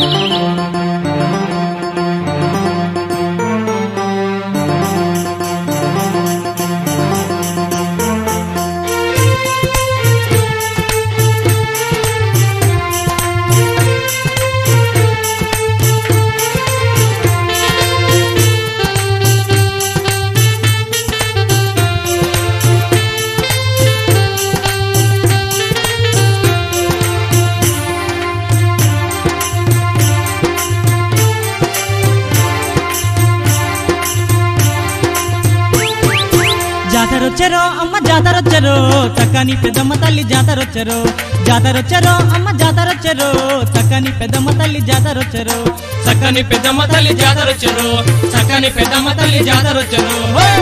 జాతరొచ్చరో అమ్మ జాతరొచ్చరో చక్కని పెద్దమ్మ తల్లి జాతరొచ్చరో జాతరొచ్చరో అమ్మ జాతరొచ్చరో చక్కని పెద్దమ్మ తల్లి జాతరొచ్చరో చక్కని పెద్దమ్మ తల్లి జాతరొచ్చరు చక్కని పెద్దమ్మ తల్లి జాతరొచ్చరు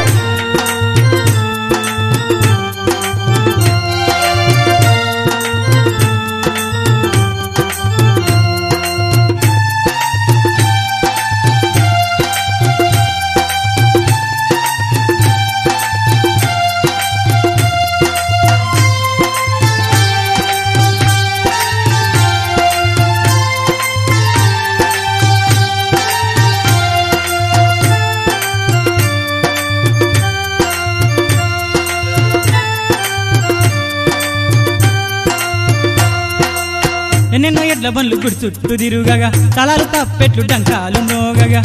ఎన్నెన్నో ఎడ్ల బండ్లు గుడి చుట్టూ తిరుగగా తలాలు తప్పెట్లు డంకాలు మోగగా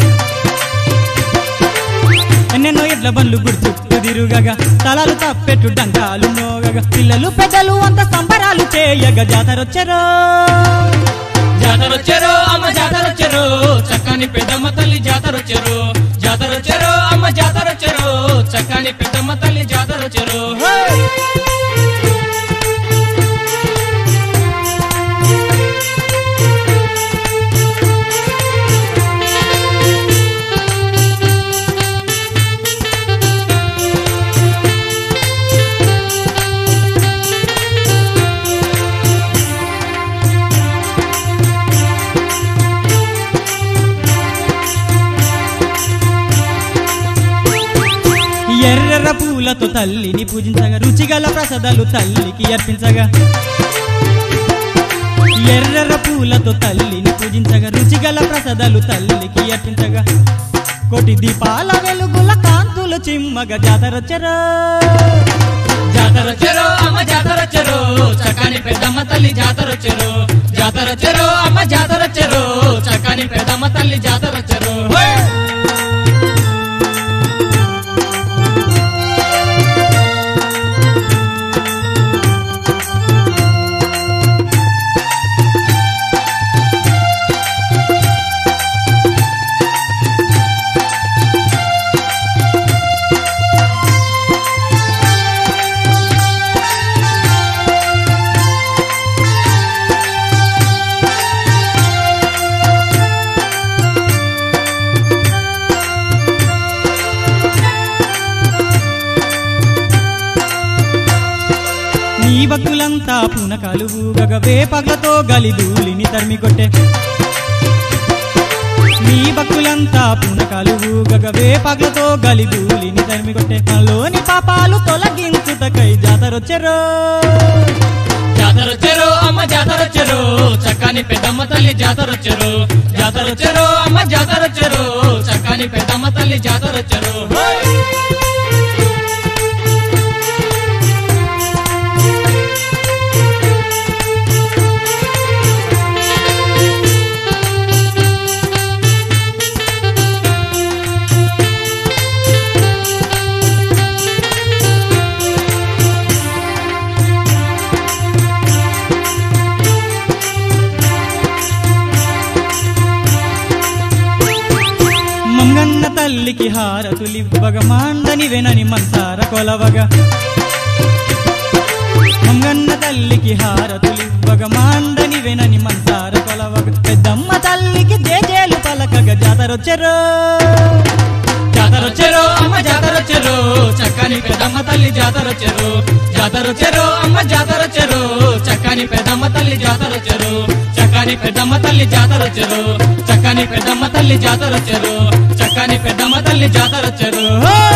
ఎన్నెన్నో ఎడ్ల బండ్లు గుడి చుట్టూ తిరుగగా తలాలు తప్పెట్లు డంకాలు మోగగా పిల్లలు పెద్దలు అంత సంబరాలు చేయగా జాతరొచ్చరో జాతరొచ్చరు అమ్మ జాతరొచ్చరు చక్కని పెద్దమ్మ తల్లి జాతరొచ్చరు జాతరొచ్చరు అమ్మ జాతరొచ్చరు చక్కని పెద్దమ్మ తల్లి జాతరొచ్చరు ఎర్ర పూలతో తల్లిని పూజించగా రుచిగల ప్రసాదాలు తల్లికి అర్పించగా ఎర్ర పూలతో తల్లిని పూజించగా రుచిగల ప్రసాదాలు తల్లికి అర్పించగా కోటి దీపాల వెలుగుల కాంతులు చిమ్మగా జాతరొచ్చరా జాతరొచ్చరు అమ్మ జాతరొచ్చరు చక్కని పెద్దమ్మ తల్లి జాతరొచ్చరు జాతరొచ్చరు అమ్మ జాతరొచ్చరు చక్కని పెద్దమ్మ తల్లి జాతరొచ్చరు నీ భక్తులంతా పునకాలు ఊగగ వేపగ్లతో గలిదూలిని తరిమి కొట్టే నీ భక్తులంతా పునకాలు ఊగగ వేపగ్లతో గలిదూలిని తరిమి కొట్టే మనలోని పాపాలు తొలగించుటకై జాతరొచ్చరో జాతరొచ్చరు అమ్మ జాతరొచ్చరు చక్కని పెద్దమ్మ తల్లి జాతరొచ్చరు జాతరొచ్చరు అమ్మ జాతరొచ్చరు చక్కని పెద్దమ్మ తల్లి జాతరొచ్చరు మంగన్న తల్లికి హారతులివ్వగ మాండని వెనని మంసార కొలవగా మంగన్న తల్లికి హారతులివ్వగ మాండని వెనని మంసార కొలవగ పెద్దమ్మ తల్లికి జేజేలు పలకగ జాతరొచ్చరో జాతరొచ్చరు అమ్మ జాతరొచ్చరు చక్కని పెద్దమ్మ తల్లి జాతరొచ్చరు జాతరొచ్చరు అమ్మ జాతరొచ్చరు చక్కని పెద్దమ్మ తల్లి జాతరొచ్చరు చక్కని పెద్దమ్మ తల్లి జాతరొచ్చరు చక్కని పెద్దమ్మ తల్లి జాతరొచ్చరు చక్కని పెద్దమ్మ తల్లి జాతరొచ్చరు ఓ